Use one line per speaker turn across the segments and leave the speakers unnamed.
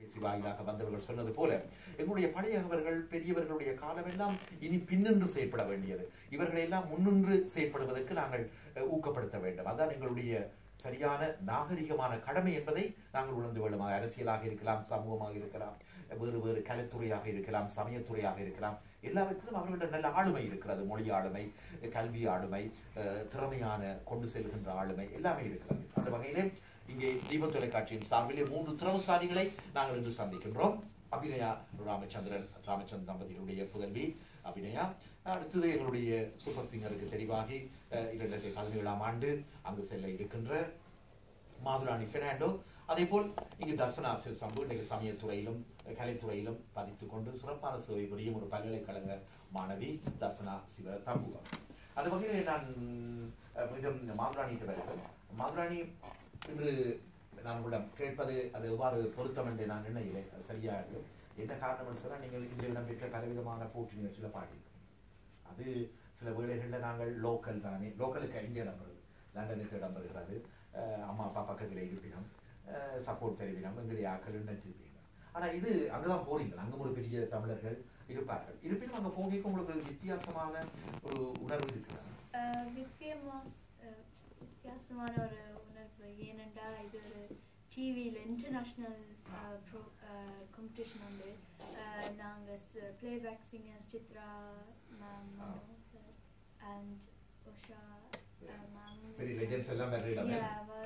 சிவாயிலாக வந்தவர்கள் சொன்னது போல எங்களுடைய பழையவர்கள் பெரியவர்களுடைய காலமெல்லாம் இனி பின்னின்று செயற்பட வேண்டியது இவர்களை எல்லாம் முன்னின்று செயற்படுவதற்கு நாங்கள் அஹ், ஊக்கப்படுத்த வேண்டும் அதான் எங்களுடைய சரியான நாகரிகமான கடமை என்பதை நாங்கள் உணர்ந்து வேண்டும் அது அரசியலாக இருக்கலாம் சமூகமாக இருக்கலாம் வேறு வேறு கலைத்துறையாக இருக்கலாம் சமயத்துறையாக இருக்கலாம் எல்லாவற்றிலும் அவர்களிடம் நல்ல ஆளுமை இருக்கிறது மொழி ஆளுமை கல்வி ஆளுமை அஹ், திறமையான கொண்டு செல்கின்ற ஆளுமை எல்லாமே இருக்கிறது அந்த வகையிலே இங்கே தீப தொலைக்காட்சியின் சார்பிலே மூன்று திறமசாலிகளை நாங்கள் இன்று சந்திக்கின்றோம் அபிநயா ராமச்சந்திரன் ராமச்சந்திரன் தம்பதிகளுடைய புதல்வி அபிநயா அடுத்தது எங்களுடைய சூப்பர் சிங்கருக்கு தெரிவாகி அஹ், இரண்டாயிரத்தி பதினேழாம் ஆண்டு அங்கு செல்ல இருக்கின்ற மாதுராணி பெர்னாண்டோ அதே போல் இங்கு தர்சனா ஆசிரியர் சம்பு இன்றைக்கு சமயத்துறையிலும் அஹ், கலைத்துறையிலும் பதித்துக் கொண்டு சிறப்பான சேவை புரியும் ஒரு பல்கலைக்கழக மாணவி தர்சனா சிவ தம்புகம் அந்த வகையில் நான் அஹ், மீண்டும் மாதுராணிக்கு வருகிறேன் மாதுராணி இன்று நான் உங்களிடம் கேட்பது அது எவ்வாறு பொருத்தம் என்று நான் நினைக்கிறேன் அது சரியா இருக்கும் என்ன காரணம்னு சொன்னால் நீங்கள் இன்று இடம்பெற்ற பலவிதமான போட்டி நிகழ்ச்சியில் பாடி அது சில வேளைகளில் நாங்கள் லோக்கல் தானே லோக்கலுக்கு இங்கே இடம்பெறுது லண்டனுக்கு இடம்பெறுகிறது அஹ் அம்மா அப்பா பக்கத்தில் இருப்பினம் சப்போர்ட் தெரிவினம் எங்களுடைய ஆக்கள் நினைச்சிருப்பீங்க ஆனா இது அங்கதான் போறீங்க அங்க ஒரு பெரிய தமிழர்கள் இருப்பார்கள் இருப்பினும் அங்க போகைக்கு உங்களுக்கு ஒரு வித்தியாசமான ஒரு உணர்வு இருக்கிறது
அஹ் வித்தியமா அஹ் வித்தியாசமான ஒரு உணர்வு ஏனென்றா இது ஒரு டிவியில் இன்டர்நேஷ்னல் ப்ரோ காம்படிஷன் உண்டு அஹ் நாங்க playback singers Chithra ma'am sir and Usha ma'am
பெரிய legends எல்லாம் வேற இடமே.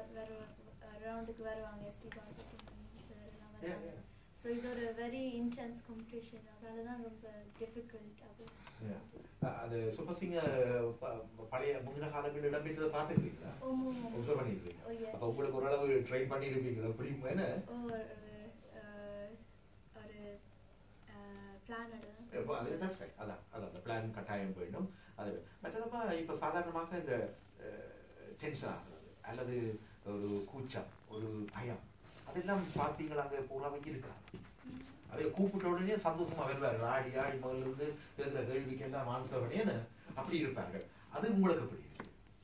ரவுண்டுக்கு வருவாங்க எஸ்பி பாலசுப்ரமணியம் சார் எல்லாம்
Yeah,
வருவாங்க
yeah.
ஸோ இது ஒரு வெரி இன்டென்ஸ் காம்படிஷன் அதால தான் ரொம்ப டிஃபிகல்ட் அது
அஹ் அது சூப்பர் சிங்கர் பழைய முந்தின காலங்களில் இடம்பெற்றதை பார்த்துருக்கீங்களா
ஓமோ
ஒப்சர்வ் பண்ணிருக்கீங்க
Oh, yes.
அப்ப உங்களுக்கு ஓரளவு ட்ரெயின் பண்ணிருப்பீங்க எப்படி என்ன
ஒரு அஹ், ஒரு பிளான்
இப்போ அது that's right. அதான் அதான் அந்த பிளான் கட்டாயம் வேண்டும் அது மற்றதப்பா இப்ப சாதாரணமாக இந்த டென்ஷன் ஆகுறது அல்லது ஒரு கூச்சம் ஒரு பயம் அதெல்லாம் பார்த்தீங்களா அங்க பூராவே இருக்கா அதை கூப்பிட்ட உடனே சந்தோஷமா வருவார்கள் ஆடி ஆடி முதல்ல இருந்து கேட்கிற கேள்விக்கு எல்லாம் ஆன்சர் பண்ணி அப்படி இருப்பார்கள் அது உங்களுக்கு எப்படி இருக்கு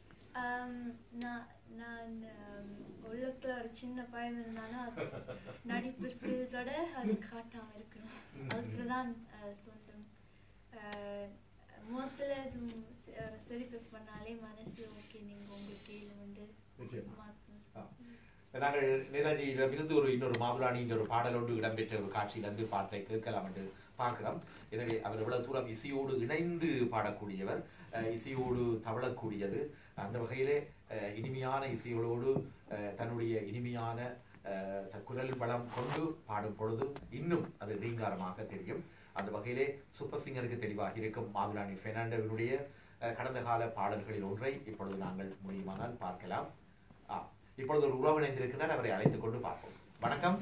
நான் நான் um, உள்ளுக்குள்ள ஒரு சின்ன பயம் இருந்தாலும் அது நடிப்பு ஸ்கில்ஸோட அது காட்டாம இருக்கணும்
ம்.
அதுக்கு தான் சொந்தம் முகத்துல இது சி- ஒரு சிரிப்பு பண்ணாலே மனசு ஓகே நீங்க உங்களுக்கு இது வந்து
நிச்சயமா.
மாத்தணும்.
ஆ. நாங்கள் நேதாஜியிடமிருந்து ஒரு இன்னொரு மாதுராணின்ற ஒரு பாடல் ஒன்று இடம்பெற்ற ஒரு காட்சியிலிருந்து பாட்டை கேட்கலாம் என்று பார்க்கிறோம் எனவே அவர் எவ்வளவு தூரம் இசையோடு இணைந்து பாடக்கூடியவர் அஹ், இசையோடு தவழக்கூடியது அந்த வகையிலே அஹ், இனிமையான இசையோடு அஹ், தன்னுடைய இனிமையான அஹ், த- குரல் பலம் கொண்டு பாடும் பொழுது இன்னும் அது ரீங்காரமாக தெரியும் அந்த வகையிலே சூப்பர் சிங்கருக்கு தெளிவாக இருக்கும் மாதுராணி பெர்னாண்டோவினுடைய அஹ், கடந்த கால பாடல்களில் ஒன்றை இப்பொழுது நாங்கள் முடியுமானால் பார்க்கலாம் ஆ, இப்பொழுது ஒரு உறவு இணைந்திருக்கிறார் அவரை அழைத்துக் கொண்டு பார்ப்போம் வணக்கம்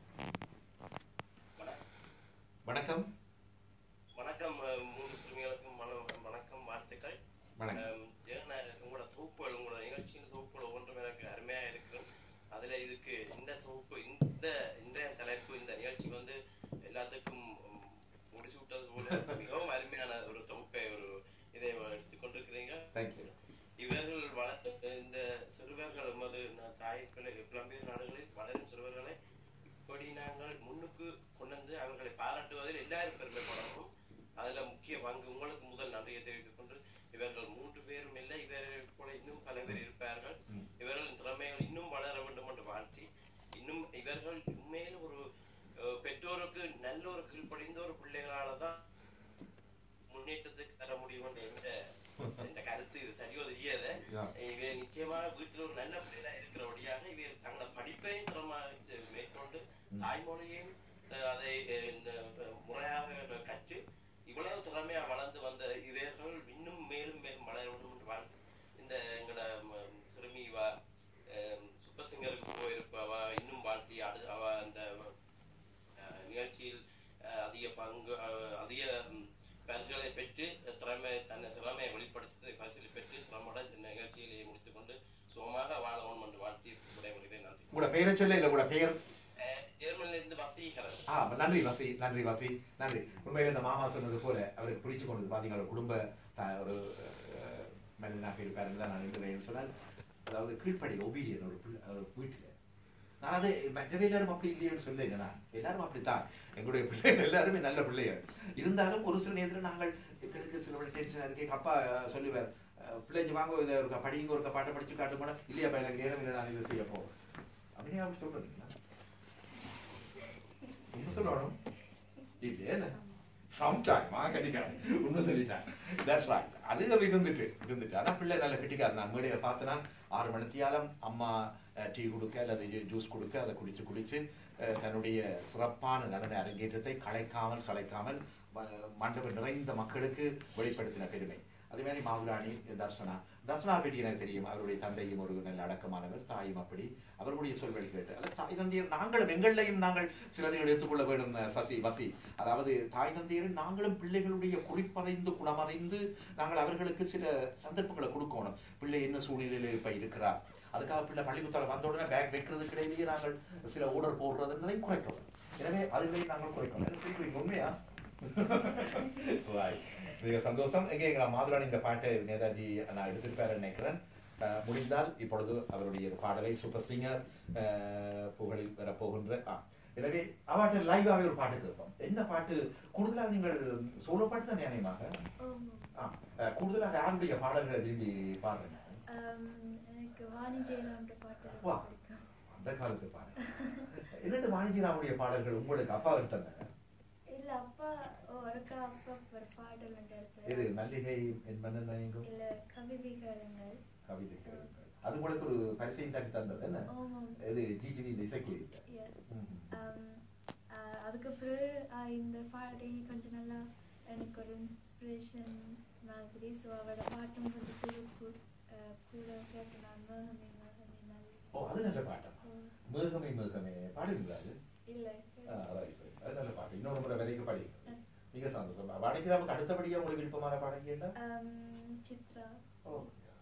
வணக்கம்
வணக்கம் அஹ், மூன்று சிறுமிகளுக்கும் வண- வணக்கம் வாழ்த்துக்கள்
வணக்கம்
அஹ், ஏன்னா உங்களோட தொகுப்புகள் உங்களோட நிகழ்ச்சியின் தொகுப்புகள் ஒவ்வொன்றும் எனக்கு அருமையா இருக்கும் அதுல இதுக்கு இந்த தொகுப்பு இந்த இன்றைய தலைப்பு இந்த நிகழ்ச்சி வந்து எல்லாத்துக்கும் உம், முடிச்சு விட்டது போல மிகவும் அருமையான ஒரு தொகுப்பை ஒரு இதை எடுத்துக்கொண்டிருக்கிறீங்க
தேங்க்யூ
இவர்கள் வளர்த்த இந்த சிறுவர்கள் எமது ந- தாய் பிள்ளை புலம்பெயர் நாடுகளில் வளரும் சிறுவர்களை இப்படி நாங்கள் முன்னுக்கு கொண்டு வந்து அவர்களை பாராட்டுவதில் எல்லாரும் பெருமைப்படணும் அதுல முக்கிய பங்கு உங்களுக்கு முதல் நன்றியை தெரிவித்துக் கொண்டு இவர்கள் மூன்று பேரும் இல்லை இவர்கள் போல இன்னும் பல பேர் இருப்பார்கள்
ம்.
இவர்களின் திறமைகள் இன்னும் வளர வேண்டும் என்று வாழ்த்தி இன்னும் இவர்கள் உண்மையில் ஒரு அஹ், பெற்றோருக்கு நல்ல ஒரு கீழ்ப்படிந்த ஒரு பிள்ளைகளால தான் முன்னேற்றத்துக்கு தர முடியும் என்ற இந்த- இந்த கருத்து இது சரியோ தெரியாத
Yeah.
இவ நிச்சயமாக வீட்டில் ஒரு நல்ல பிள்ளைகளா இருக்கிறபடியாக இவ தங்கள படிப்பையும் திறமாக மேற்கொண்டு தாய்மொழியையும் அஹ், அதை அஹ், இந்த அஹ், முறையாக கற்று இவ்வளவு திறமையா வளர்ந்து வந்த இவர்கள் இன்னும் மேலும் மேலும் வளர வேண்டும் என்று வாழ் இந்த எங்களோட ம, சிறுமி வா அஹ், சூப்பர் சிங்கருக்கு போயிருப்பவ இன்னும் வாழ்த்தி அடு அவ அந்த அஹ், நிகழ்ச்சியில் அஹ், அதிக பங்கு அஹ், அதிக ம், பரிசுகளை பெற்று திறமை தன்னை திறமையை வெளிப்படுத்தி பரிசுகளை பெற்று திறமையுடன் இந்த நிகழ்ச்சியிலே முடித்துக் கொண்டு சுகமாக வாழவும் என்று வாழ்த்தி விடைபெறுகிறேன் நன்றி
உங்களோட பெயரை சொல்ல இல்ல உங்களோட பெயர்
அஹ், ஜெர்மனிலிருந்து வசீகரன்
ஆ நன்றி வசி நன்றி வசி நன்றி உண்மையில இந்த மாமா சொன்னது போல அவருக்கு பிடிச்சு கொண்டது பாத்தீங்களா ஒரு குடும்ப த- ஒரு அஹ், மனிதனாக இருப்பார் தான் நான் நினைக்கிறேன் சொன்னால் அதாவது கீழ்ப்படி ஒபீடியன் ஒரு பிள்ளை ஒரு வீட்டில் நான் அது மற்றவே எல்லாரும் அப்படி இல்லையேன்னு சொல்லுங்க நான் எல்லாரும் அப்படித்தான் எங்களுடைய பிள்ளைகள் எல்லாருமே நல்ல பிள்ளைகள் இருந்தாலும் ஒரு சில நேரத்தில் நாங்கள் எங்களுக்கு சில டென்ஷனாக இருக்கே அப்பா அஹ், சொல்லுவார் அஹ், பிள்ளைங்க வாங்க இதை ஒரு படிங்க ஒரு பாட்டை படிச்சு காட்டு போனா இல்லையாப்பா எனக்கு நேரம் இல்லை நான் இதை செய்ய போவேன் அப்படியே அப்படி சொல்றீங்களா என்ன சொல்லணும் இல்லையே சம்டைம் ஆ கட்டிக்காரன் உண்மை சொல்லிட்டேன் தட்ஸ் ரைட் அது ஒரு இருந்துட்டு இருந்துட்டு ஆனா பிள்ளை நல்ல கட்டிக்காரன் நான் மேடையை பார்த்தனா ஆறு மணித்தியாலம் அம்மா டீ கொடுக்க அல்லது ஜூஸ் கொடுக்க அதை குடிச்சு குடிச்சு அஹ், தன்னுடைய சிறப்பான நடன அரங்கேற்றத்தை கலைக்காமல் சளைக்காமல் ம- மண்டபம் நிறைந்த மக்களுக்கு வெளிப்படுத்தின பெருமை அதே மாதிரி மாவுராணி தர்சனா தர்சனா பற்றி எனக்கு தெரியும் அவருடைய தந்தையும் ஒரு நல்ல அடக்கமானவர் தாயும் அப்படி அவர்களுடைய சொல்வழி கேட்டு அல்ல தாய் தந்தையர் நாங்களும் எங்களையும் நாங்கள் சிலதை எடுத்துக்கொள்ள வேண்டும் அஹ், சசி வசி அதாவது தாய் தந்தையர் நாங்களும் பிள்ளைகளுடைய குறிப்பறிந்து குணமறிந்து நாங்கள் அவர்களுக்கு சில சந்தர்ப்பங்களை கொடுக்கணும் பிள்ளை என்ன சூழ்நிலையில் இப்ப இருக்கிறார் அதுக்காக பிள்ளை பள்ளிக்கூடத்தில் வந்த உடனே பேக் வைக்கிறதுக்கு இடையிலேயே நாங்கள் சில ஆர்டர் போடுறது என்பதை குறைக்கணும் எனவே அதுகளை நாங்கள் குறைக்கணும் என்ன சொல்றீங்க உண்மையா Right. மிக சந்தோஷம் எங்கே எங்க மாதுராணி இந்த பாட்டை நேதாஜி நான் எடுத்திருப்பாரு நினைக்கிறேன் அஹ், முடிந்தால் இப்பொழுது அவருடைய ஒரு பாடலை சூப்பர் சிங்கர் புகழில் வரப்போகின்ற ஆ, எனவே அவாட்ட லைவாகவே ஒரு பாட்டு கேட்போம் என்ன பாட்டு கூடுதலாக நீங்கள் சோலோ பாட்டு தான் நியாயமாக
ஆமா.
ஆ, அஹ், கூடுதலாக யாருடைய பாடல்களை விரும்பி பாடுறேன்
Um, எனக்கு வாணிஜெயலான்ற பாட்டு ரொம்ப
வா.
பிடிக்கும்
அந்த காலத்து பாடல் என்னட்டு வாணிஜிராமுடைய பாடல்கள் உங்களுக்கு அப்பா எடுத்தாங்க
இல்ல அப்பா ஒருக்கா அப்பா ஒரு பாடல் ஒன்று
இது
எடுத்தாரு
மல்லிகை என் மன்னன்
இல்ல கவிதைகளுங்கள்
கவிதைகள் அது உங்களுக்கு ஒரு பரிசையும் தட்டி தந்தது என்ன
ஆமாம்
இது ஜிஜிவி இசைக்குரிய
Yes. Um, uh, அதுக்கு பிறகு uh, இந்த பாடி கொஞ்சம் நல்லா எனக்கு ஒரு இன்ஸ்பிரேஷன் மாதிரி ஸோ அவரோட பாட்டும் கொஞ்சம் கூட கூட uh, கூட கேட்டு நான் மேகமே மேகமே மாதிரி
ஓ அது நல்ல பாட்டம்
ஓ,
மேகமே மேகமே பாடுவீங்களா அது
இல்லை
ஆ, அதான் இப்ப. அது நல்ல பாட்டு இன்னொரு முறை வரைக்கும் பாடி மிக சந்தோஷம் வாணிஜிராமுக்கு அடுத்தபடியா உங்களுக்கு விருப்பமான பாடம் கேட்டா
Um, சித்ரா
ஓ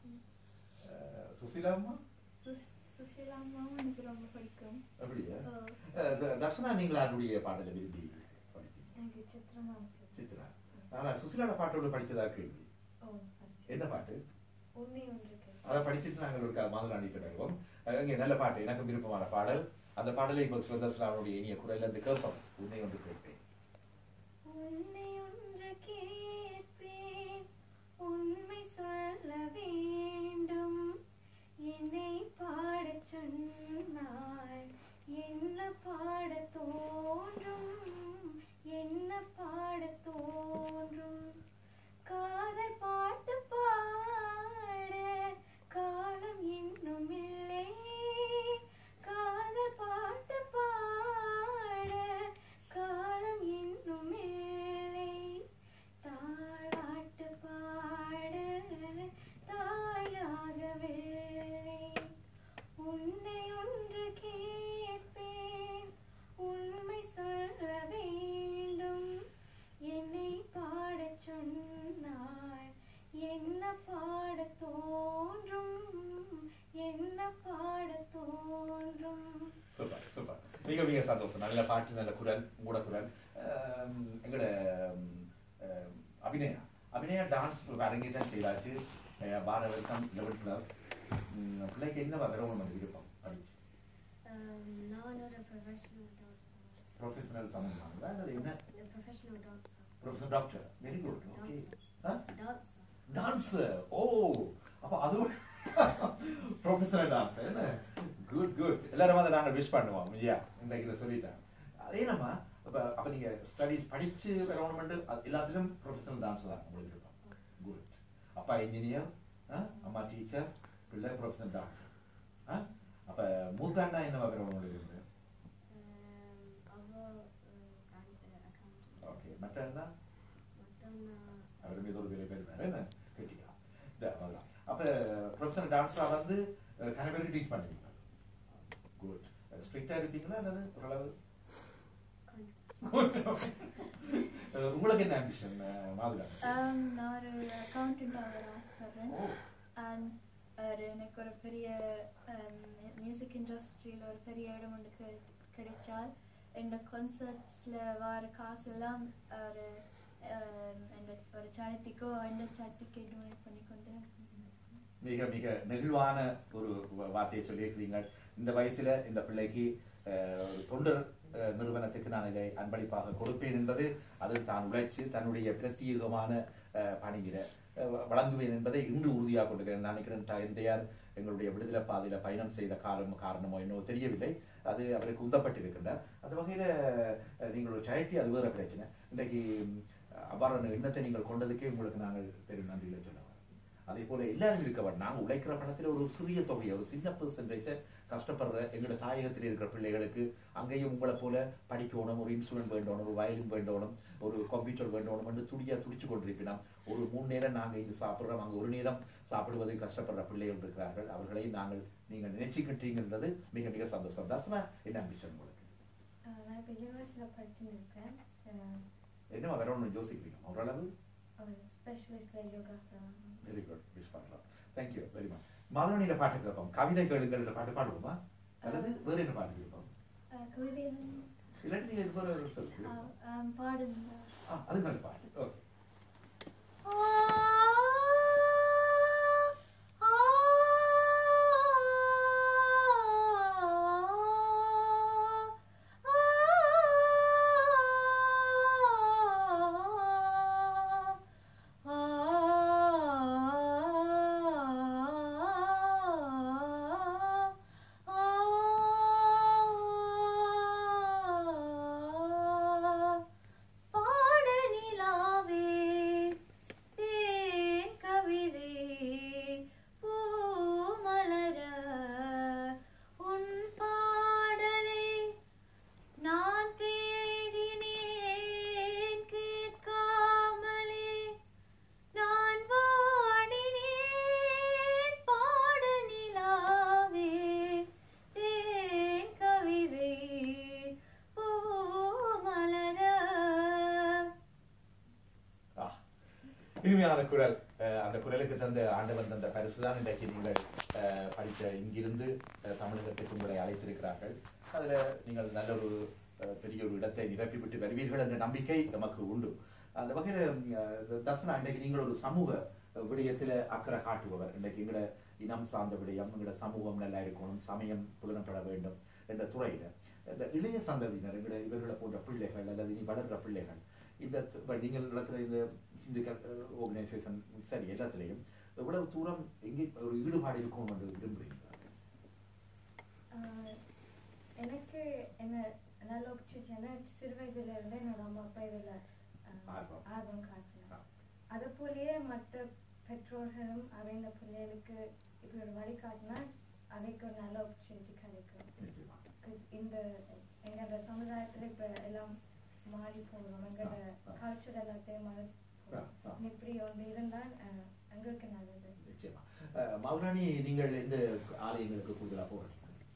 அஹ், சுசீலா அம்மா
சுஷ் சுஷீலா அம்மாவும் எனக்கு ரொம்ப பிடிக்கும்
அப்படியா
ஓ,
அஹ், த- தர்ஷனா நீங்கள் யாருடைய பாடலை விரும்பி படிப்பீங்க
எனக்கு சித்ரா மாசு
சித்ரா ஆனா சுசீலாட பாட்டோட படிச்சதா கேள்வி
ஓ படிச்சு
என்ன பாட்டு
உண்மை ஒன்றுக்கு
அதை படிச்சுட்டு நாங்கள் ஒரு மாதலாண்டி தொடங்குவோம் இங்கே நல்ல பாட்டு எனக்கு விருப்பமான பாடல் அந்த பாடலை இப்போ சுதர்சனாவுடைய இனிய குரல்ல இருந்து கேட்போம் உன்னை ஒன்று கேட்பேன்
உன்னை ஒன்று கேட்பேன் உண்மை சொல்ல வேண்டும் என்னை பாடச் சொன்னால் என்ன பாடத் தோன்றும் என்ன பாடத் தோன்றும் காதல் பாட்டு பாட காலம் இன்னும் இல்லை காதல் பாட்டு பாட காலம் இன்னும் இல்லை தாளாட்டு பாட தாயாகவில்லை உன்னை ஒன்று கேட்பேன் உண்மை சொல்ல வேண்டும் என்னை பாடச் சொன்னால் என்ன பாடத் தோன்றும் என்ன பாடத் தோன்றும்
சூப்பர் சூப்பர் மிக மிக சந்தோஷம் நல்ல பாட்டு நல்ல குரல் உங்களோட குரல் ஆம், எங்களோட ஆம், ஆம், அபிநயா அபிநயா டான்ஸ் அரங்கேற்றம் செய்தாச்சு அஹ், வார வருஷம் லெவல் கிளாஸ் பிள்ளைக்கு என்ன வரவும் வந்து விருப்பம் படிச்சு
நான் ஒரு ப்ரொஃபஷனல் டான்ஸ்
ப்ரொஃபஷனல் சம்பந்தமானதா அல்லது என்ன
professional dance
professional doctor very good okay
dance
dance ஓ அப்ப அது ப்ரொஃபஷனல் டான்ஸ் என்ன குட் குட் எல்லாரும் அதை நாங்கள் விஷ் பண்ணுவோம் ஐயா இந்த இதில் சொல்லிட்டேன் அதே நம்ம அப்ப அப்ப நீங்க ஸ்டடீஸ் படிச்சு வரணுமெண்டு எல்லாத்திலும் ப்ரொஃபஷனல் டான்ஸ் தான் உங்களுக்கு இருக்கும் குட் அப்பா இன்ஜினியர் அம்மா டீச்சர் பிள்ளை ப்ரொஃபஷனல் டான்ஸ் அப்ப மூத்தாண்டா என்ன வரணும் உங்களுக்கு இருக்கு ஓகே மற்ற என்ன அவர் மீது ஒரு பெரிய பேர் வேற என்ன கட்டியா இந்த அவ்வளவுதான் அப்ப ப்ரொஃபஷனல் டான்ஸா வந்து அஹ், கன பேருக்கு டீச் பண்ணுவீங்க குட் ஸ்ட்ரிக்டா இருப்பீங்களா அல்லது ஓரளவு அஹ், உங்களுக்கு என்ன ஆம்பிஷன் மாதிரி
நான் ஒரு அக்கௌண்டன்ட் ஆக ஆசைப்படுறேன்
ஓ
அண்ட் ஒரு எனக்கு ஒரு பெரிய மியூசிக் இண்டஸ்ட்ரியில் ஒரு பெரிய இடம் ஒன்று கி- கிடைச்சால் இந்த கான்சர்ட்ஸில் வர காசு எல்லாம் ஒரு um, இந்த ஒரு சேரிட்டிக்கோ இந்த சேரிட்டிக்கு டொனேட் பண்ணி கொண்டு
மிக மிக நெகிழ்வான ஒரு வ- வார்த்தையை சொல்லியிருக்கிறீர்கள் இந்த வயசுல இந்த பிள்ளைக்கு அஹ், ஒரு தொண்டர் அஹ், நிறுவனத்துக்கு நான் இதை அன்பளிப்பாக கொடுப்பேன் என்பது அதில் தான் உழைச்சு தன்னுடைய பிரத்யேகமான அஹ், பணியில அஹ், வழங்குவேன் என்பதை இன்று உறுதியாக கொண்டிருக்கிறேன் நான் நினைக்கிறேன் தந்தையார் எங்களுடைய விடுதலை பாதையில பயணம் செய்த காரணம் காரணமோ என்னவோ தெரியவில்லை அது அவருக்கு உந்தப்பட்டிருக்கின்றார் அந்த வகையில அஹ், நீங்கள் ஒரு சேரிட்டி அது வேற பிரச்சனை இன்றைக்கு ம், அவ்வாறான எண்ணத்தை நீங்கள் கொண்டதுக்கே உங்களுக்கு நாங்கள் பெரும் நன்றிகளை சொல்ல அதே போல எல்லாரும் இருக்கவர் நாங்க உழைக்கிற பணத்துல ஒரு சிறிய தொகையை ஒரு சின்ன பெர்சன்டேஜை கஷ்டப்படுற எங்களோட தாயகத்தில் இருக்கிற பிள்ளைகளுக்கு அங்கேயும் உங்களை போல படிக்கணும் ஒரு இன்சூரன்ஸ் வேண்டணும் ஒரு வயலின் வேண்டணும் ஒரு கம்ப்யூட்டர் வேண்டணும் என்று துடியா துடிச்சு கொண்டிருக்கிறோம் ஒரு மூணு நேரம் நாங்க இங்கு சாப்பிடுறோம் அங்க ஒரு நேரம் சாப்பிடுவதை கஷ்டப்படுற பிள்ளைகள் இருக்கிறார்கள் அவர்களை நாங்கள் நீங்க நினைச்சுக்கிட்டீங்கன்றது மிக மிக சந்தோஷம் தாசனா என்ன அம்பிஷன் உங்களுக்கு
ஆஹ் நான் இப்போ யூனிவர்சிட்டியில் படிச்சுன்னு இருக்கேன்
என்ன வேற ஒன்று யோசிக்கிறீங்க ஓரளவு
ஒரு ஸ்பெஷலிஸ்டில் யோகா
வெரி குட் விஷ் பண்ணலாம் தேங்க்யூ வெரி மச் மதுரணியில பாட்டு கேட்போம் கவிதை கேளுங்கள் பாட்டு பாடுவோமா அல்லது வேற என்ன பாட்டு கேட்போம்
கவிதை
இல்லாட்டி நீங்க இது போல ஒரு சொல்லு
பாடுங்க
ஆ, அது நல்ல பாட்டு ஓகே
பாடநிலாவே தேன் கவிதை பூமலர உன் பாடலை நான் தேடினேன் கேட்காமலே நான் வாடினேன் பாடநிலாவே தேன் கவிதை பூமலர
ஆ, இனிமையான குரல் அஹ், அந்த குரலுக்கு தந்த ஆண்டவன் தந்த பரிசு தான் இன்றைக்கு நீங்கள் அஹ், படித்த இங்கிருந்து அஹ், தமிழகத்துக்கு உங்களை அழைத்திருக்கிறார்கள் அதுல நீங்கள் நல்ல ஒரு அஹ், பெரிய ஒரு இடத்தை நிரப்பிவிட்டு வருவீர்கள் என்ற நம்பிக்கை நமக்கு உண்டு அந்த வகையில அஹ், தர்சனா இன்றைக்கு நீங்கள் ஒரு சமூக விடயத்துல அக்கறை காட்டுபவர் இன்றைக்கு எங்கட இனம் சார்ந்த விடயம் எங்கட சமூகம் நல்லா இருக்கணும் சமயம் புலனப்பட வேண்டும் என்ற துறையில இந்த இளைய சந்ததியினர் எங்கட இவர்களை போன்ற பிள்ளைகள் அல்லது இனி வளர்கிற பிள்ளைகள் இந்த த- இப்ப நீங்கள் நடத்துற இந்த ஹிந்து ஆர்கனைசேஷன் சரி எல்லாத்துலேயும் எவ்வளவு தூரம் எங்கே ஒரு ஈடுபாடு இருக்கும் என்று விரும்புறீங்க
ஆஹ் எனக்கு என்ன நல்ல ஆப்பர்ச்சுனிட்டி என்ன சிறு வயதுல இருந்து என்னோட அம்மா அப்பா இதுல ஆஹ்,
ஆர்வம்.
ஆர்வம் காட்டினாங்க அதை போலயே மற்ற பெற்றோர்களும் அவங்க பிள்ளைகளுக்கு இப்படி ஒரு வழி காட்டினா அவைக்கு ஒரு நல்ல ஆப்பர்ச்சுனிட்டி கிடைக்கும்
நிச்சயமா
'Cause இந்த எங்களோட சமுதாயத்துல இப்ப எல்லாம் மாறி போகிறோம் எங்களோட
ஆ, ஆ.
கல்ச்சர் எல்லாத்தையும் மாறி
ஆ, ஆ.
இப்படி ஒன்று இருந்தால் ஆஹ், எங்களுக்கு நல்லது
நிச்சயமா அஹ், மௌராணி நீங்கள் எந்த ஆலயங்களுக்கு கூடுதலா போகிறீங்க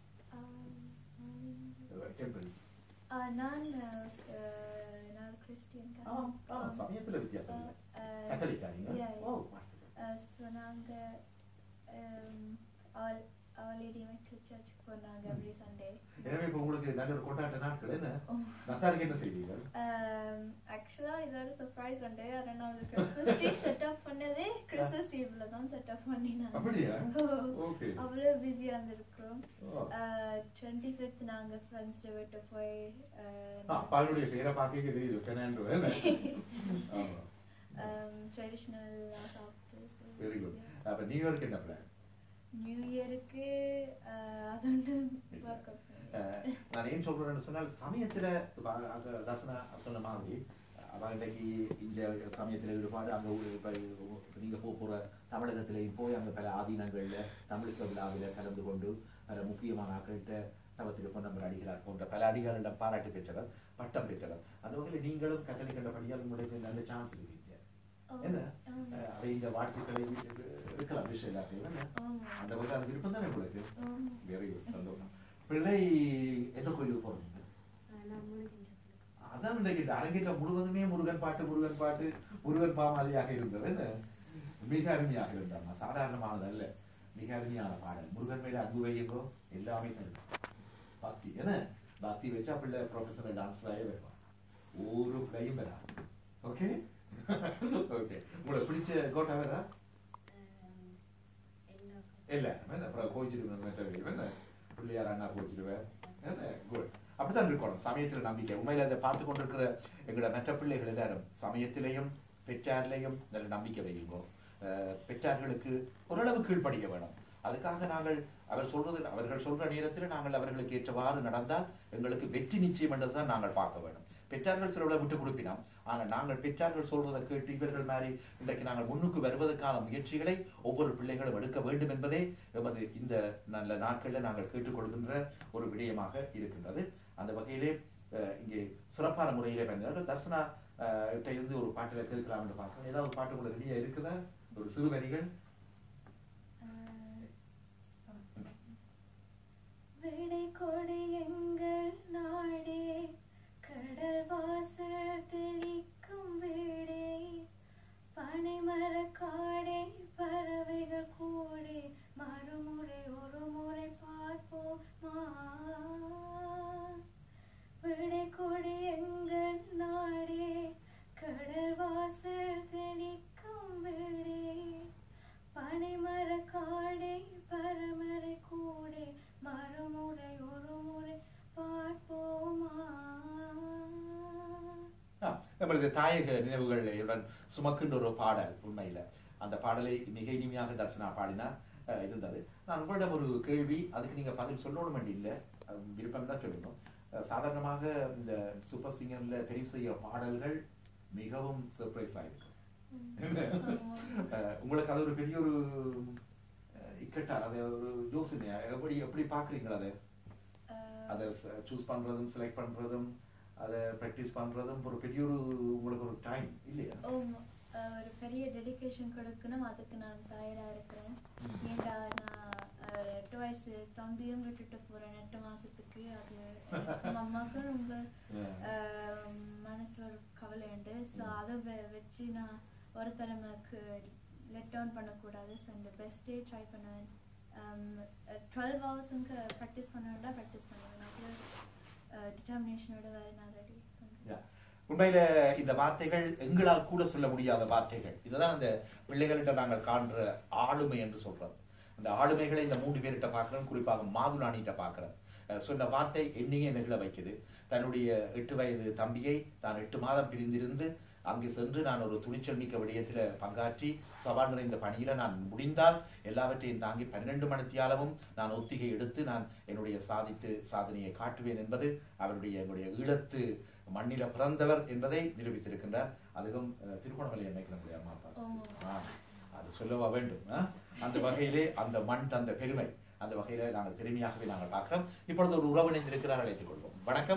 டெம்பிள்ஸ்
ஆஹ், நான் ஆஹ், நான் கிறிஸ்டியன்
ஆமா ஆமா சமயத்துல வித்தியாசம் இல்லை கத்தலிக்கா நீங்க
Yeah,
ஓ
yeah.
வாழ்த்துக்கள்.
ஸோ நாங்கள் ஆல் ஆல் லேடி மெட்ரிக் சர்ச்சுக்கு போனாங்க எவ்ரி சண்டே
எனவே இப்ப உங்களுக்கு நல்ல ஒரு கொண்டாட்ட நாட்கள் என்ன நத்தாருக்கு என்ன செய்வீர்கள்
ஆக்சுவலாக இதோட சர்ப்ரைஸ் உண்டு அதை நான் ஒரு கிறிஸ்மஸ் ட்ரீ செட்டப் பண்ணதே கிறிஸ்மஸ் ஈவ்ல தான் செட்டப் பண்ணினாங்க
அப்படியா ஓகே
அவ்வளோ பிஸியாக இருந்திருக்கிறோம்
ஓ.
டுவெண்ட்டி ஃபிஃப்த் நாங்கள் ஃப்ரெண்ட்ஸ் விட்டு போய்
ஆ, பாலுடைய பேரை பார்க்க தெரியுது பெனாண்டோ என்ன ஆமா
ட்ரெடிஷ்னலாக சாப்பிட்டு
வெரி குட் அப்ப நியூயார்க் என்ன பிளான்
நியூ இயருக்கு அதோட பார்க்க
அஹ், நான் ஏன் சொல்றேன்னு சொன்னால் சமயத்துல இப்ப அங்க- அங்க தர்சனா சொன்ன மாதிரி அவ இன்றைக்கு இந்த சமயத்துல ஈடுபாடு அங்க ஒரு இப்ப நீங்க போக போற தமிழகத்திலையும் போய் அங்க பல ஆதீனங்கள்ல தமிழிச விழாவில கலந்து கொண்டு பல முக்கியமான ஆட்கள்கிட்ட தவத்திரு பொன்னம்பர் அடிகளார் போன்ற பல அடிகாரிடம் பாராட்டு பெற்றவர் பட்டம் பெற்றவர் அந்த வகையில் நீங்களும் கட்டளைக்கண்டபடியால் உங்களுக்கு நல்ல சான்ஸ் இருக்கீங்க என்ன அஹ், அவை இந்த வாழ்த்துக்களை இருக்கலாம் விஷயம் எல்லாத்தையும் என்ன? அந்த வகையில் அது விருப்பம் தானே உங்களுக்கு வெரி குட் சந்தோஷம் பிள்ளை எந்த கோயிலுக்கு போறீங்க அதான் இன்றைக்கு இந்த அரங்கேற்றம் முழுவதுமே முருகன் பாட்டு முருகன் பாட்டு முருகன் பாமாலியாக இருந்தது என்ன? மிக அருமையாக இருந்தாங்க சாதாரணமானது அல்ல மிக அருமையான பாடல் முருகன் மேல அன்பு வையுங்கோ எல்லாமே தரும் பக்தி என்ன பக்தி வச்சா பிள்ளை ப்ரொஃபஷனல் டான்ஸ்லாயே வருவான் ஒரு பிள்ளையும் வரா ஓகே ஓகே உங்களுக்கு பிடிச்ச கோட்டா வேறா இல்ல என்ன அப்புறம் கோச்சிருவேன் மற்றவர்கள் என்ன பிள்ளையார் அண்ணா கோச்சிருவேன் என்ன குட் அப்படித்தான் இருக்கணும் சமயத்துல நம்பிக்கை உண்மையில அதை பார்த்து கொண்டிருக்கிற எங்களோட மற்ற பிள்ளைகள் எல்லாரும் சமயத்திலையும் பெற்றாரிலையும் நல்ல நம்பிக்கை வையுங்கோ அஹ், பெற்றார்களுக்கு ஓரளவு கீழ்ப்படிய வேணும் அதுக்காக நாங்கள் அவர் சொல்றது அவர்கள் சொல்ற நேரத்தில் நாங்கள் அவர்களுக்கு ஏற்றவாறு நடந்தால் எங்களுக்கு வெற்றி நிச்சயம் என்றதுதான் நாங்கள் பார்க்க வேண்டும் பெற்றார்கள் சிலோட விட்டு கொடுப்பினோம் ஆனால் நாங்கள் பெற்றார்கள் சொல்றதை கேட்டு இவர்கள் மாதிரி இன்றைக்கு நாங்கள் முன்னுக்கு வருவதற்கான முயற்சிகளை ஒவ்வொரு பிள்ளைகளும் எடுக்க வேண்டும் என்பதே எமது இந்த நல்ல நாட்களில் நாங்கள் கேட்டுக்கொள்கின்ற ஒரு விடயமாக இருக்கின்றது அந்த வகையிலே அஹ், இங்கே சிறப்பான முறையிலே வந்தார்கள் தர்சனா அஹ், கிட்ட இருந்து ஒரு பாட்டில் கேட்கலாம் என்று பார்க்கிறேன் ஏதாவது ஒரு பாட்டு உங்களுக்கு ரெடியா இருக்குதா ஒரு சிறு வரிகள்
விடை கொடு எங்கள் நாடே கடல் வாசல் தெளிக்கும் வீடே பனைமர காடே பறவைகள் கூடே மறுமுறை ஒரு முறை பார்ப்போமா விடை கொடு எங்கள் நாடே கடல் வாசல் தெளிக்கும் வீடே பனைமர காடே பரமரை கூடே மறுமுறை ஒரு முறை பார்ப்போமா
ஆ, நம்மளது தாயக நினைவுகளுடன் சுமக்கின்ற ஒரு பாடல் உண்மையில அந்த பாடலை மிக இனிமையாக தர்சனா பாடினா அஹ், இருந்தது நான் உங்களிடம் ஒரு கேள்வி அதுக்கு நீங்க பதில் சொல்லணும் வேண்டி இல்லை விருப்பம் தான் சொல்லணும் அஹ், சாதாரணமாக இந்த சூப்பர் சிங்கர்ல தெரிவு செய்ய பாடல்கள் மிகவும் சர்ப்ரைஸ் ஆயிருக்கு அஹ், உங்களுக்கு அது ஒரு பெரிய ஒரு அஹ், இக்கட்டா அது ஒரு யோசனையா எப்படி எப்படி பாக்குறீங்களா அதை அதை சூஸ் பண்றதும் செலக்ட் பண்றதும் அதை ப்ராக்டிஸ் பண்றதும் ஒரு பெரிய ஒரு உங்களுக்கு ஒரு டைம் இல்லையா
ஆமா. அஹ் ஒரு பெரிய டெடிகேஷன் கொடுக்கணும் அதுக்கு நான் தயாரா இருக்கிறேன்
ம்.
ஏன்டா நான் அஹ், எட்டு வயசு தம்பியும் விட்டுட்டு போறேன் எட்டு மாசத்துக்கு அது எனக்கும் அம்மாவுக்கும் ரொம்ப
Yeah.
அஹ், மனசுல ஒரு கவலை உண்டு ஸோ
ம்.
அதை வெ- வச்சு நான் ஒரு தலைமைக்கு லெட் டவுன் பண்ணக்கூடாது ஸோ இந்த பெஸ்ட்டே ட்ரை பண்ணுவேன் டுவெல் ஹவர்ஸுக்கு ப்ராக்டிஸ் பண்ண வேண்டாம் ப்ராக்டிஸ் பண்ணுவேன் அது டிட்டர்மினேஷனோட நான் ரெடி
Yeah. உண்மையில இந்த வார்த்தைகள் எங்களால் கூட சொல்ல முடியாத வார்த்தைகள் இதுதான் அந்த பிள்ளைகள்கிட்ட நாங்கள் காண்ற ஆளுமை என்று சொல்றது அந்த ஆளுமைகளை இந்த மூன்று பேர்கிட்ட பார்க்கிறேன் குறிப்பாக மாதுலானிட்ட பார்க்கிறேன் அஹ் சொன்ன வார்த்தை என்னையே நெகிழ வைக்குது தன்னுடைய எட்டு வயது தம்பியை தான் எட்டு மாதம் பிரிந்திருந்து அங்கு சென்று நான் ஒரு துணிச்சல் மிக்க விடயத்துல பங்காற்றி சவால் நிறைந்த பணியில நான் முடிந்தால் எல்லாவற்றையும் தாங்கி பன்னிரண்டு மணித்தியாலமும் நான் ஒத்திகை எடுத்து நான் என்னுடைய சாதித்து சாதனையை காட்டுவேன் என்பது அவருடைய என்னுடைய ஈழத்து மண்ணில பிறந்தவர் என்பதை நிரூபித்திருக்கின்றார் அதுவும் அஹ், திருகோணமலை நினைக்கிறேன் நம்முடைய அம்மா அப்பா
ஆமா.
ஆ, அது சொல்லவா வேண்டும் ஆ? அந்த வகையிலே அந்த மண் தந்த பெருமை அந்த வகையில நாங்கள் பெருமையாகவே நாங்கள் பார்க்கிறோம் இப்பொழுது ஒரு உறவு இணைந்திருக்கிறார் அழைத்துக் கொள்வோம் வணக்கம்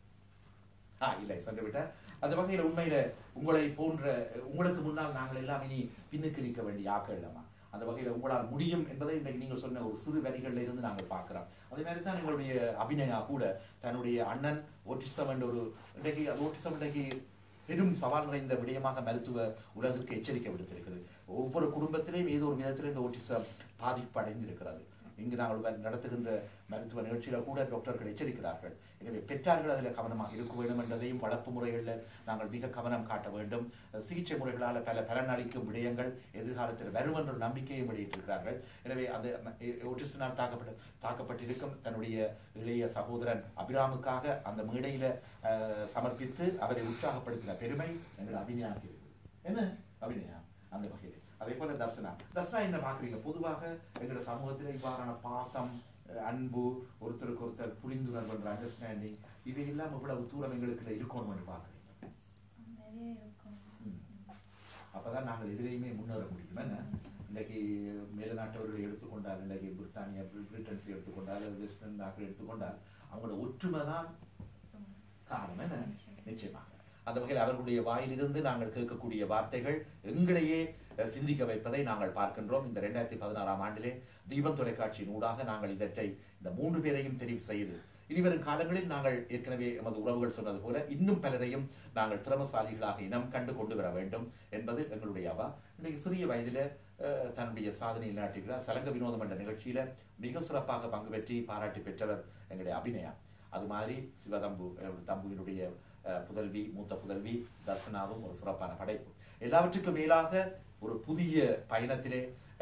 ஆ இல்லை சென்று விட்டார் அந்த வகையில் உண்மையில உங்களை போன்ற உங்களுக்கு முன்னால் நாங்கள் எல்லாம் இனி பின்னுக்கு நிற்க வேண்டிய ஆக்கள் இல்லமா அந்த வகையில உங்களால் முடியும் என்பதை இன்றைக்கு நீங்கள் சொன்ன ஒரு சிறு வரிகள்ல இருந்து நாங்கள் பார்க்கிறோம் அதே மாதிரி தான் எங்களுடைய அபிநயா கூட தன்னுடைய அண்ணன் ஓட்டிசம் என்ற ஒரு இன்றைக்கு ஓட்டிசம் இன்றைக்கு பெரும் சவால் நிறைந்த விடயமாக மருத்துவ உலகுக்கு எச்சரிக்கை விடுத்திருக்கிறது ஒவ்வொரு குடும்பத்திலேயும் ஏதோ ஒரு விதத்தில் இந்த ஓட்டிசம் பாதிப்பு அடைந்திருக்கிறது இங்கு நாங்கள் வ- நடத்துகின்ற மருத்துவ நிகழ்ச்சியில கூட டாக்டர்கள் எச்சரிக்கிறார்கள் எனவே பெற்றார்கள் அதில் கவனமாக இருக்க வேண்டும் என்பதையும் வளர்ப்பு முறைகளில் நாங்கள் மிக கவனம் காட்ட வேண்டும் அஹ் சிகிச்சை முறைகளால் பல பலனளிக்கும் விடயங்கள் எதிர்காலத்தில் வரும் என்ற ஒரு நம்பிக்கையை வெளியிட்டிருக்கிறார்கள் எனவே அந்த ஓட்டிசனால் தாக்கப்பட்ட தாக்கப்பட்டிருக்கும் தன்னுடைய இளைய சகோதரன் அபிராமுக்காக அந்த மேடையில அஹ், சமர்ப்பித்து அவரை உற்சாகப்படுத்தின பெருமை எங்கள் அபிநயாக்கு இருக்குது என்ன அபிநயா அந்த வகையில் அதே போல தர்சனா தர்சனா என்ன பாக்குறீங்க பொதுவாக எங்களோட சமூகத்துல இவ்வாறான பாசம் அஹ், அன்பு ஒருத்தருக்கு ஒருத்தர் புரிந்துணர்வு என்ற அண்டர்ஸ்டாண்டிங் இவை எல்லாம் இவ்வளவு தூரம் எங்களுக்கு இருக்கணும்னு பாக்குறீங்க
நிறைய இருக்கும்
ம். அப்பதான் நாங்கள் எதிரையுமே முன்னேற முடியும் என்ன இன்னைக்கு மேலநாட்டவர்களை எடுத்துக்கொண்டால் இன்னைக்கு பிரித்தானியா பிரி- பிரிட்டன்ஸ் எடுத்துக்கொண்டால் அல்லது வெஸ்டர்ன் நாட்கள் எடுத்துக்கொண்டால் அவங்களோட ஒற்றுமை தான் காரணம் என்ன நிச்சயமாக அந்த வகையில் அவர்களுடைய வாயிலிருந்து நாங்கள் கேட்கக்கூடிய வார்த்தைகள் எங்களையே அஹ், சிந்திக்க வைப்பதை நாங்கள் பார்க்கின்றோம் இந்த ரெண்டாயிரத்தி பதினாறாம் ஆண்டிலே தீபம் தொலைக்காட்சியின் ஊடாக நாங்கள் இதற்றை இந்த மூன்று பேரையும் தெரிவு செய்து இனிவரும் காலங்களில் நாங்கள் ஏற்கனவே எமது உறவுகள் சொன்னது போல இன்னும் பலரையும் நாங்கள் திறமசாலிகளாக இனம் கண்டு கொண்டு வர வேண்டும் என்பது எங்களுடைய அவா இன்றைக்கு சிறிய வயதில அஹ், தன்னுடைய சாதனையில் நாட்டுகிறார் சலங்க வினோதம் என்ற நிகழ்ச்சியில மிக சிறப்பாக பங்கு பெற்றி பாராட்டி பெற்றவர் எங்களுடைய அபிநயா அது மாதிரி சிவதம்பு அஹ், தம்புவினுடைய அஹ், புதல்வி மூத்த புதல்வி தர்சனாவும் ஒரு சிறப்பான படைப்பு எல்லாவற்றுக்கும் மேலாக ஒரு புதிய பயணத்திலே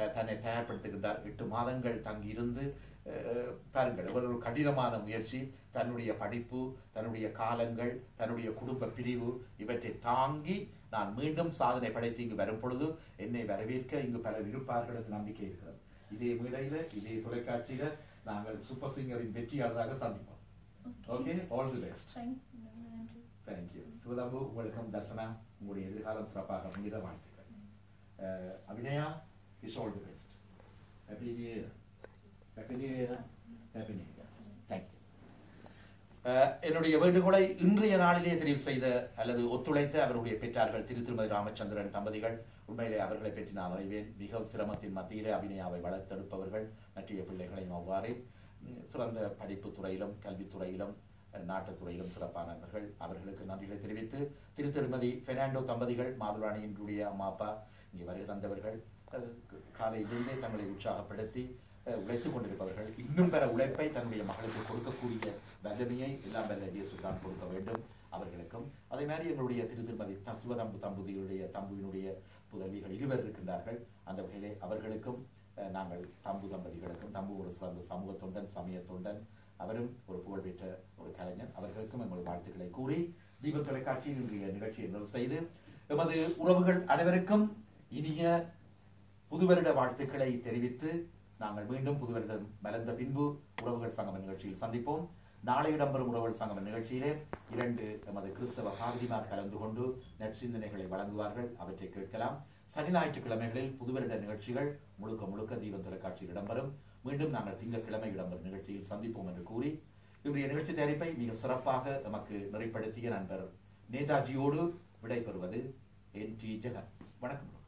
அஹ், தன்னை தயார்படுத்துகின்றார் எட்டு மாதங்கள் தங்கியிருந்து அஹ், பாருங்கள் இவர் ஒரு கடினமான முயற்சி தன்னுடைய படிப்பு தன்னுடைய காலங்கள் தன்னுடைய குடும்ப பிரிவு இவற்றை தாங்கி நான் மீண்டும் சாதனை படைத்து இங்கு வரும் பொழுது என்னை வரவேற்க இங்கு பலர் இருப்பார்கள் என்று நம்பிக்கை இருக்கிறது இதே மேடையில இதே தொலைக்காட்சியில நாங்கள் சூப்பர் சிங்கரின் வெற்றியாளராக சந்திப்போம் okay all the best
thank நன்றி
தேங்க்யூ சிவதாபு உங்களுக்கும் தர்சனா உங்களுடைய எதிர்காலம் சிறப்பாக முன்னிட வாழ்த்துக்கள் ah, Abhinaya is all the best happy new year happy new year happy new year thank you என்னுடைய வேண்டுகோளை இன்றைய நாளிலே தெரிவு செய்த அல்லது ஒத்துழைத்த அவருடைய பெற்றார்கள் திரு திருமதி ராமச்சந்திரன் தம்பதிகள் உண்மையிலே அவர்களை பற்றி நான் அறிவேன் மிக சிரமத்தின் மத்தியிலே அபிநயாவை வளர்த்தெடுப்பவர்கள் மற்றைய பிள்ளைகளையும் அவ்வாறே உம், சிறந்த படிப்பு துறையிலும் கல்வித்துறையிலும் அஹ், நாட்டுத்துறையிலும் சிறப்பானவர்கள் அவர்களுக்கு நன்றிகளை தெரிவித்து திரு திருமதி பெர்னாண்டோ தம்பதிகள் மாதுராணியினுடைய அம்மா அப்பா இங்கே வருகை தந்தவர்கள் அஹ், காலையிலிருந்தே தங்களை உற்சாகப்படுத்தி அஹ், உழைத்துக் கொண்டிருப்பவர்கள் இன்னும் பெற உழைப்பை தன்னுடைய மகளுக்கு கொடுக்கக்கூடிய வல்லமையை எல்லாம் வல்ல இயேசு தான் கொடுக்க வேண்டும் அவர்களுக்கும் அதே மாதிரி எங்களுடைய திரு திருமதி த- சிவதம்பு தம்பதியுடைய தம்புவினுடைய புதல்விகள் இருவர் இருக்கின்றார்கள் அந்த வகையிலே அவர்களுக்கும் அஹ், நாங்கள் தம்பு தம்பதிகளுக்கும் தம்பு ஒரு சிறந்த சமூக தொண்டன் சமய தொண்டன் அவரும் ஒரு புகழ்பெற்ற ஒரு கலைஞர் அவர்களுக்கும் எங்கள் வாழ்த்துக்களை கூறி தீப தொலைக்காட்சியில் இன்றைய நிகழ்ச்சியை நிறைவு செய்து எமது உறவுகள் அனைவருக்கும் இனிய புதுவருட வாழ்த்துக்களை தெரிவித்து நாங்கள் மீண்டும் புதுவருடம் மலர்ந்த பின்பு உறவுகள் சங்கம நிகழ்ச்சியில் சந்திப்போம் நாளை இடம்பெறும் உறவுகள் சங்கம நிகழ்ச்சியிலே இரண்டு எமது கிறிஸ்தவ காவிரிமார் கலந்து கொண்டு நற்சிந்தனைகளை வழங்குவார்கள் அவற்றை கேட்கலாம் சனி ஞாயிற்றுக்கிழமைகளில் புதுவருட நிகழ்ச்சிகள் முழுக்க முழுக்க தீபம் தொலைக்காட்சியில் இடம்பெறும் மீண்டும் நாங்கள் திங்கட்கிழமை இடம்பெறும் நிகழ்ச்சியில் சந்திப்போம் என்று கூறி இன்றைய நிகழ்ச்சி தயாரிப்பை மிக சிறப்பாக நமக்கு நிறைப்படுத்திய நண்பர் நேதாஜியோடு விடைபெறுவது என் டி ஜெகன் வணக்கம்